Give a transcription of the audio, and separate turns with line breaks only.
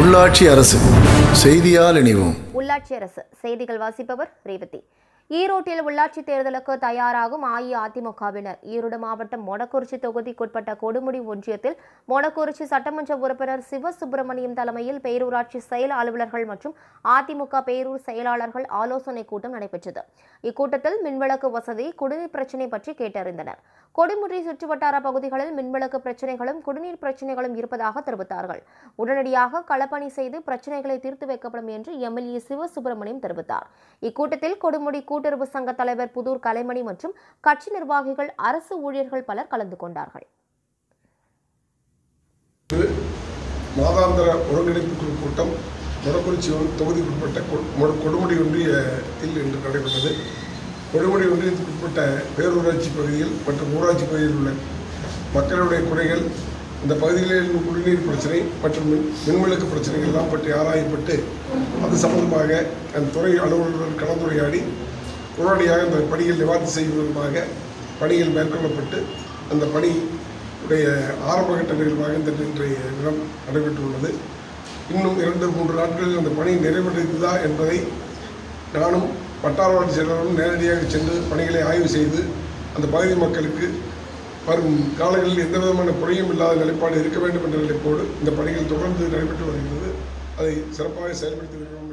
உள்ளாட்சி அரசு செய்தியால் இணைவோம்
உள்ளாட்சி அரசு செய்திகள் வாசிப்பவர் ரேவதி ஈரோட்டில் உள்ளாட்சி தேர்தலுக்கு தயாராகும் அஇஅதிமுகவினர் ஈரோடு மாவட்டம் மொடக்குறிச்சி தொகுதிக்குட்பட்ட கொடுமுடி ஒன்றியத்தில் மொடக்குறிச்சி சட்டமன்ற உறுப்பினர் சிவசுப்பிரமணியம் தலைமையில் பேரூராட்சி செயல் அலுவலர்கள் மற்றும் அதிமுக பேரூர் செயலாளர்கள் ஆலோசனை கூட்டம் நடைபெற்றது இக்கூட்டத்தில் மின்விளக்கு வசதி குடிநீர் பிரச்சினை பற்றி கேட்டறிந்தனர் கொடுமுடி சுற்றுவட்டார பகுதிகளில் மின்விளக்கு பிரச்சினைகளும் குடிநீர் பிரச்சினைகளும் இருப்பதாக தெரிவித்தார்கள் உடனடியாக களப்பணி செய்து பிரச்சினைகளை தீர்த்து வைக்கப்படும் என்று எம்எல்ஏ சிவசுப்பிரமணியம் தெரிவித்தார் இக்கூட்டத்தில் கொடுமுடி கூட்டுறவு சங்க தலைவர் புதூர் கலைமணி மற்றும் கட்சி நிர்வாகிகள் அரசு ஊழியர்கள் பலர் கலந்து கொண்டார்கள்
மாதாந்திர ஒருங்கிணைப்பு குழு கூட்டம் மொடக்குறிச்சி ஒன்- தொகுதிக்குட்பட்ட கொ- மொ- கொடுமுடி ஒன்றியத்தில் இன்று நடைபெற்றது கொடுமுடி ஒன்றியத்துக்குட்பட்ட பேரூராட்சி பகுதியில் மற்றும் ஊராட்சி பகுதியில் உள்ள மக்களுடைய குறைகள் இந்த பகுதிகளில் குடிநீர் பிரச்சனை மற்றும் மின் மின்விளக்கு பிரச்சனைகள் எல்லாம் பற்றி ஆராயப்பட்டு அது சம்பந்தமாக அந்த துறை அலுவலர்கள் கலந்துரையாடி உடனடியாக இந்த பணிகள் நிவாரணம் செய்வதற்காக பணிகள் மேற்கொள்ளப்பட்டு அந்த பணி உடைய ஆரம்பகட்ட நிகழ்வாக இந்த இன்றைய தினம் நடைபெற்றுள்ளது இன்னும் இரண்டு மூன்று நாட்களில் அந்த பணி நிறைவடைந்ததா என்பதை நானும் வட்டார வளர்ச்சி செயலரும் நேரடியாக சென்று பணிகளை ஆய்வு செய்து அந்த பகுதி மக்களுக்கு வரும் காலங்களில் எந்த விதமான குறையும் இல்லாத நிலைப்பாடு இருக்க வேண்டும் என்ற நிலைப்போடு இந்த பணிகள் தொடர்ந்து நடைபெற்று வருகிறது அதை சிறப்பாக செயல்படுத்தி வருகிறோம்